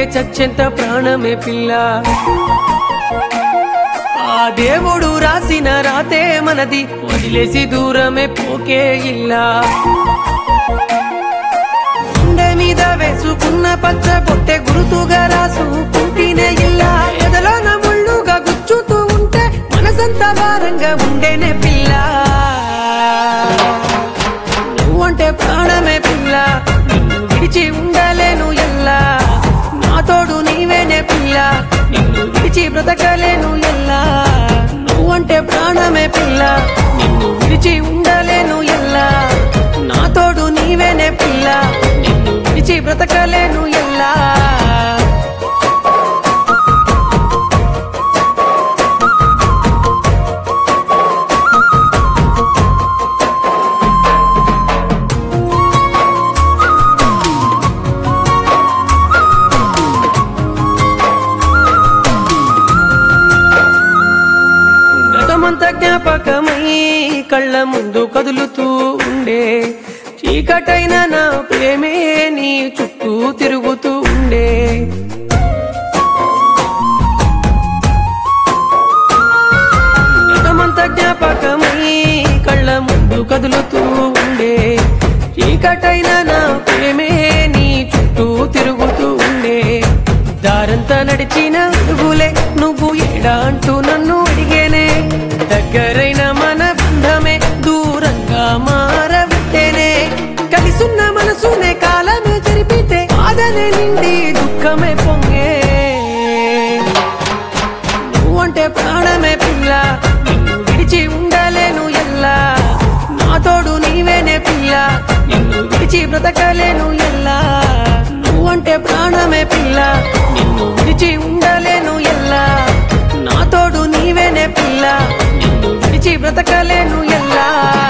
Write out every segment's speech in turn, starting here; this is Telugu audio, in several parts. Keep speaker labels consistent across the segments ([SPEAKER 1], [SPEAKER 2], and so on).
[SPEAKER 1] చచ్చెంత ప్రాణమే పిల్ల ఆ దేవుడు రాసిన రాతే మనది వదిలేసి దూరమే పోకే ఇల్లా గుండె మీద వేసుకున్న పచ్చ పొట్టె గురుతుగా రాసుకుంటేనే ఇల్లా ఎదలోన ముళ్ళుగా గుచ్చుతూ ఉంటే మనసంతా భారంగా ఉండేనే పిల్ల నువ్వంటే ప్రాణమే పిల్ల నిన్ను విడిచి ఉండలేను ఎల్లా నా తోడు నీవేనే పిల్ల నిన్ను విడిచి బ్రతకలేను ఎల్లా నువ్వంటే ప్రాణమే పిల్ల నిన్ను విడిచి ఉండలేను ఎల్లా నా తోడు నీవేనే పిల్ల నిన్ను విడిచి బ్రతకలేను ఎల్లా గతమంత జ్ఞాపకమై కళ్ళ ముందు కదులుతూ ఉండే చీకటైన నా ప్రేమే నీ చుట్టూ తిరుగుతూ ఉండే గతమంత జ్ఞాపకమై కళ్ళ ముందు కదులుతూ ఉండే చీకటైన నా ప్రేమే నీ చుట్టూ తిరుగుతూ ఉండే దారంతా నడిచిన అడుగులే నువ్వు ఏడా అంటూ నన్ను అడిగేనే దగ్గరైన మన బంధమే దూరంగా మారవిట్టేనే కలిసున్న మనసునే కాలమే జరిపితే బాధనే నిండి దుఃఖమే పొంగే నువ్వంటే ప్రాణమే పిల్ల నిన్ను విడిచి ఉండలేను ఎల్లా నా తోడు నీవేనే పిల్ల నిన్ను విడిచి బ్రతకలేను ఎల్లా నువ్వంటే ప్రాణమే పిల్ల నిన్ను విడిచి ఉండలేను ఎల్లా నా తోడు నీవేనే పిల్ల నిన్ను విడిచి బ్రతకలేను ఎల్లా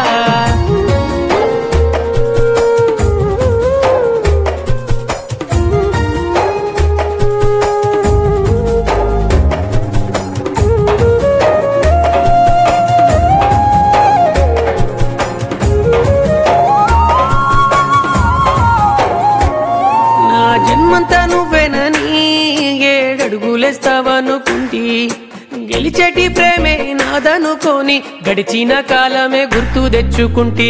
[SPEAKER 1] నా జన్మంతా నువ్వేనని ఏడడుగులేస్తావనుకుంటి గెలిచేటి ప్రేమే నాదనుకోని గడిచిన కాలమే గుర్తు తెచ్చుకుంటి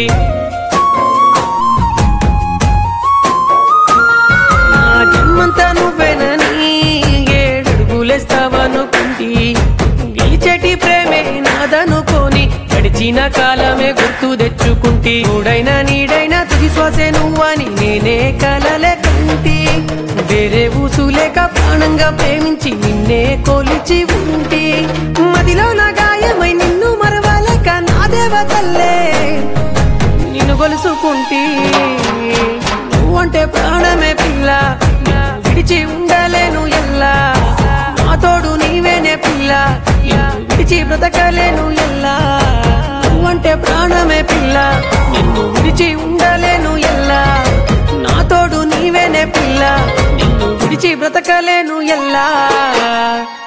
[SPEAKER 1] నా జన్మంతా నువ్వేనని ఏడడుగులేస్తావనుకుంటి గెలిచేటి ప్రేమే నాదనుకోని గడిచిన కాలమే గుర్తు తెచ్చుకుంటి తోడైనా నీడైనా తుది శ్వాసే నువ్వని నేనే కలలే కంటి వేరే ఊసులేక ప్రాణంగా ప్రేమించి నిన్నే కొలిచి ఉంటి మదిలో నా గాయమై నిన్ను మరవలేక నా దేవతల్లే నిన్ను గొలుసుకుంటి నువ్వంటే ప్రాణమే పిల్ల నిన్ను విడిచి ఉండలేను ఎల్లా నా తోడు నీవేనే పిల్ల నిన్ను విడిచి బ్రతకలేను ఎల్లా నువ్వంటే ప్రాణమే పిల్ల నిన్ను విడిచి ఉండలేను ఎల్లా నా తోడు నీవేనే పిల్ల నిన్ను విడిచి బ్రతకలేను ఎల్లా